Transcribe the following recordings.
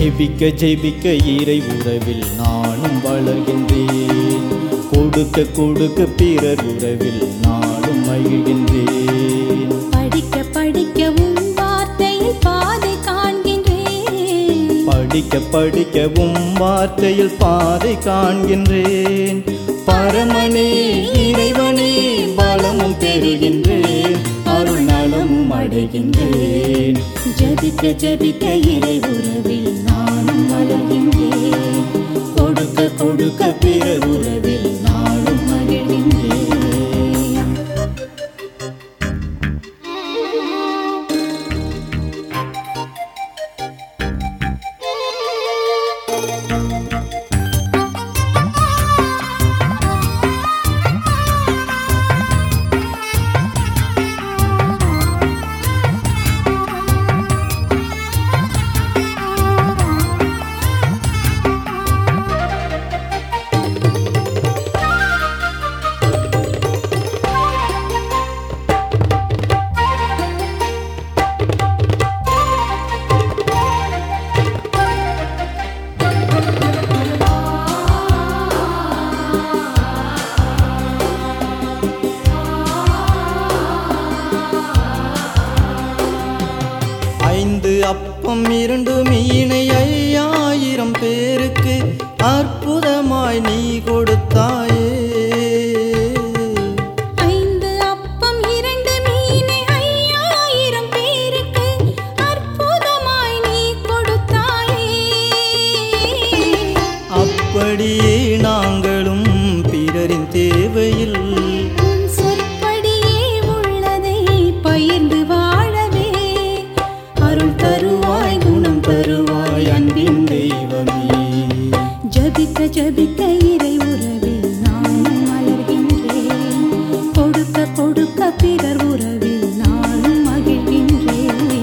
ஜெபிக்க ஜெபிக்க இறை உறவில் நானும் வளர்கின்றேன் கொடுக்க கொடுக்க பிறர் உறவில் நானும் மகிழ்கின்றேன் படிக்க படிக்க உன் வார்த்தையில் பாதை காண்கின்றேன் படிக்க படிக்கவும் வார்த்தையில் பாதை காண்கின்றேன் பரமனே இறைவனே பலமும் பெறுகின்றேன் அருள் நலமும் அடைகின்றேன் ஜபிக்க ஜபிக்க இறை உறவில் நானும் வளர்கின்றேன் கொடுக்க கொடுக்க பிறர் உறவில் நானும் மகிழ்கின்றேன் ஐந்து அப்பம் இரண்டு மீனை ஐயாயிரம் பேருக்கு அற்புதமாய் நீ கொடுத்தாயே ஐந்து அப்பம் இரண்டு மீனை ஐயாயிரம் பேருக்கு அற்புதமாய் நீ கொடுத்தாயே அப்படியே நாங்களும் பிறரின் தேவையில் உன் சொற்படியே உள்ளதை பகிர்ந்து வாழவே அருள் தருவாய் குணம் தருவாய் அன்பின் தெய்வமே ஜபிக்க ஜபிக்க இறை உறவில் நானும் மலர்கின்றேன் கொடுக்க கொடுக்க பிறர் உறவில் நானும் மகிழ்கின்றேன்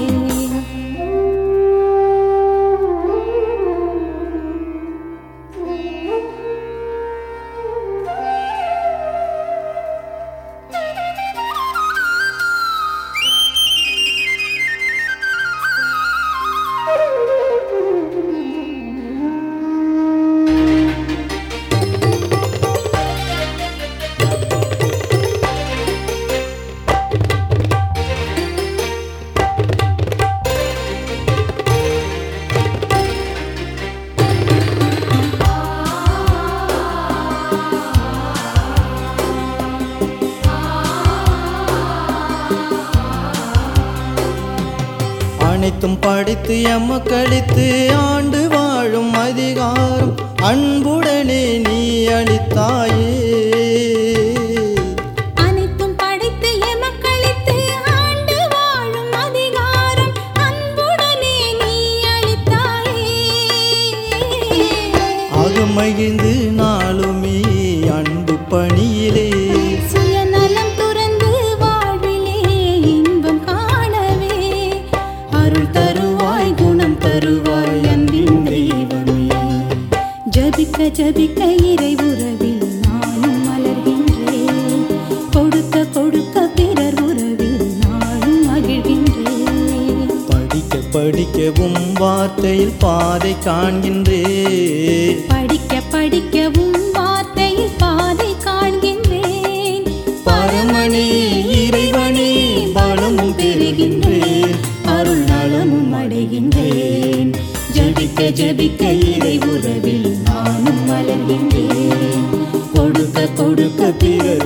அனைத்தும் படித்து எம்மக்களித்து ஆண்டு வாழும் அதிகாரம் அன்புடனே நீ அளித்தாயே அனைத்தும் படைத்து எமக்களித்து ஆண்டு வாழும் அதிகாரம் அன்புடனே நீ அளித்தாயே ஆக மகிழ்ந்து நாளுமே அன்பு பணியிலே சுயநலம் துறந்து வாழ்விலே இன்பம் காணவே அருள் தருவாய் குணம் தருவாய் அன்பின் தெய்வமே ஜபிக்க ஜபிக்க இறை உறவில் நானும் மலர்கின்றேன் கொடுக்க கொடுக்க பிறர் உறவில் நானும் மகிழ்கின்றேன் படிக்க படிக்கவும் வார்த்தையில் பாதை காண்கின்றேன் படிக்க படிக்கவும் வார்த்தையில் பாதை காண்கின்றேன் பரமனே இறைவனே பலமும் பெறுகின்றேன் அருள் நலமும் அடைகின்றேன் ஜபிக்க ஜபிக்க இறை உறவில் நானும் வளர்கின்றேன் கொடுக்க கொடுக்க பிறர்